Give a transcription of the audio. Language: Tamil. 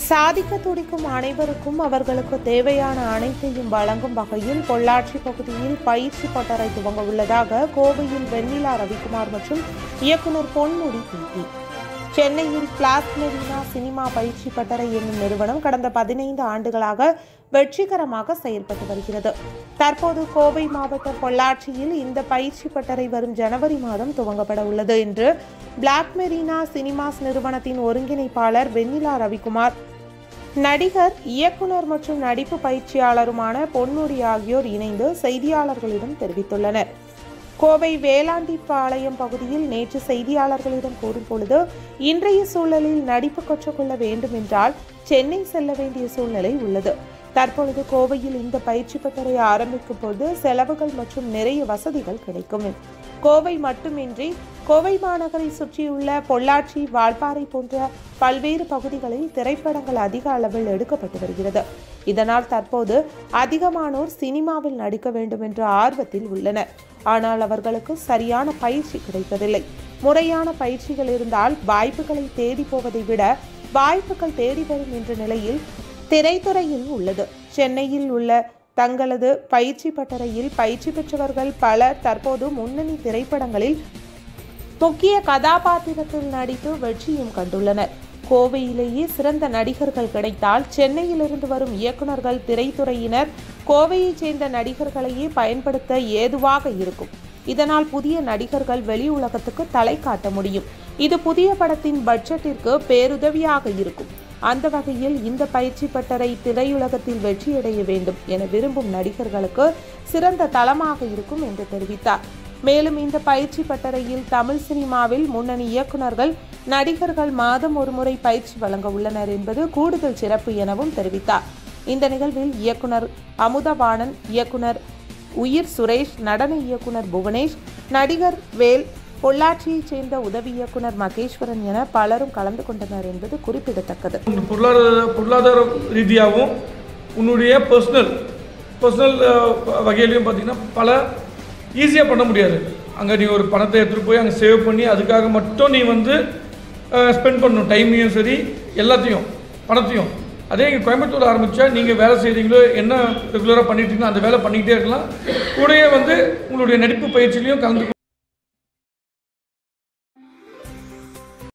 சாதிக்க துடிக்கும் அனைவருக்கும் அவர்களுக்கு தேவையான அனைத்தையும் வழங்கும் வகையில் பொள்ளாச்சி பகுதியில் பயிற்சி பட்டறை துவங்க உள்ளதாக கோவையில் வெண்ணிலா ரவிக்குமார் மற்றும் இயக்குனர் பொன்முடி பேட்டி சென்னையில் கிளாஸ் மெரினா சினிமா பயிற்சி பட்டறை என்னும் நிறுவனம் கடந்த பதினைந்து ஆண்டுகளாக வெற்றிகரமாக செயல்பட்டு வருகிறது தற்போது கோவை மாவட்டம் பொள்ளாச்சியில் இந்த பயிற்சி பட்டறை வரும் ஜனவரி மாதம் துவங்கப்பட உள்ளது என்று பிளாக் மெரினா சினிமாஸ் நிறுவனத்தின் ஒருங்கிணைப்பாளர் வெண்ணிலா ரவிக்குமார் நடிகர் இயக்குனர் மற்றும் நடிப்பு பயிற்சியாளருமான பொன்முடி ஆகியோர் இணைந்து செய்தியாளர்களிடம் தெரிவித்துள்ளனர் கோவை வேளாண்டிப்பாளையம் பகுதியில் நேற்று செய்தியாளர்களிடம் கூறும் பொழுது இன்றைய சூழலில் நடிப்பு கற்றுக்கொள்ள வேண்டும் என்றால் சென்னை செல்ல வேண்டிய சூழ்நிலை உள்ளது தற்பொழுது கோவையில் இந்த பயிற்சி பட்டறை ஆரம்பிக்கும் போது செலவுகள் மற்றும் நிறைய வசதிகள் கிடைக்கும் கோவை மட்டுமின்றி கோவை மாநகரை சுற்றியுள்ள பொள்ளாச்சி வால்பாறை போன்ற பல்வேறு பகுதிகளில் திரைப்படங்கள் அதிக அளவில் எடுக்கப்பட்டு வருகிறது இதனால் தற்போது அதிகமானோர் சினிமாவில் நடிக்க வேண்டும் என்ற ஆர்வத்தில் உள்ளனர் ஆனால் அவர்களுக்கு சரியான பயிற்சி கிடைப்பதில்லை முறையான பயிற்சிகள் இருந்தால் வாய்ப்புகளை தேடி போவதை விட வாய்ப்புகள் தேடி வரும் என்ற நிலையில் திரைத்துறையில் உள்ளது சென்னையில் உள்ள தங்களது பயிற்சி பட்டறையில் பயிற்சி பெற்றவர்கள் பலர் தற்போது முன்னணி திரைப்படங்களில் முக்கிய கதாபாத்திரத்தில் நடித்து வெற்றியும் கண்டுள்ளனர் கோவையிலேயே சிறந்த நடிகர்கள் கிடைத்தால் சென்னையிலிருந்து வரும் இயக்குனர்கள் திரைத்துறையினர் கோவையைச் சேர்ந்த நடிகர்களையே பயன்படுத்த ஏதுவாக இருக்கும் இதனால் புதிய நடிகர்கள் வெளி உலகத்துக்கு தலை காட்ட முடியும் இது புதிய படத்தின் பட்ஜெட்டிற்கு பேருதவியாக இருக்கும் அந்த வகையில் இந்த பயிற்சி பட்டறை திரையுலகத்தில் வெற்றியடைய வேண்டும் என விரும்பும் நடிகர்களுக்கு சிறந்த தளமாக இருக்கும் என்று தெரிவித்தார் மேலும் இந்த பயிற்சி பட்டறையில் தமிழ் சினிமாவில் முன்னணி இயக்குனர்கள் நடிகர்கள் மாதம் ஒருமுறை பயிற்சி வழங்க உள்ளனர் என்பது கூடுதல் சிறப்பு எனவும் தெரிவித்தார் இந்த நிகழ்வில் இயக்குனர் அமுதவாணன் இயக்குனர் உயிர் சுரேஷ் நடன இயக்குனர் புவனேஷ் நடிகர் வேல் பொள்ளாச்சியைச் சேர்ந்த உதவி இயக்குனர் மகேஸ்வரன் என பலரும் கலந்து கொண்டனர் என்பது குறிப்பிடத்தக்கது பொருளாதார பொருளாதார ரீதியாகவும் உன்னுடைய பர்சனல் பர்சனல் வகையிலையும் பார்த்தீங்கன்னா பல ஈஸியாக பண்ண முடியாது அங்கே நீ ஒரு பணத்தை எடுத்துகிட்டு போய் அங்கே சேவ் பண்ணி அதுக்காக மட்டும் நீ வந்து ஸ்பெண்ட் பண்ணணும் டைமையும் சரி எல்லாத்தையும் பணத்தையும் அதே இங்கே கோயம்புத்தூர் ஆரம்பித்தா நீங்கள் வேலை செய்கிறீங்களோ என்ன ரெகுலராக பண்ணிட்டு இருக்கீங்களோ அந்த வேலை பண்ணிக்கிட்டே இருக்கலாம் கூடயே வந்து உங்களுடைய நடிப்பு பயிற்சியிலையும் கலந்து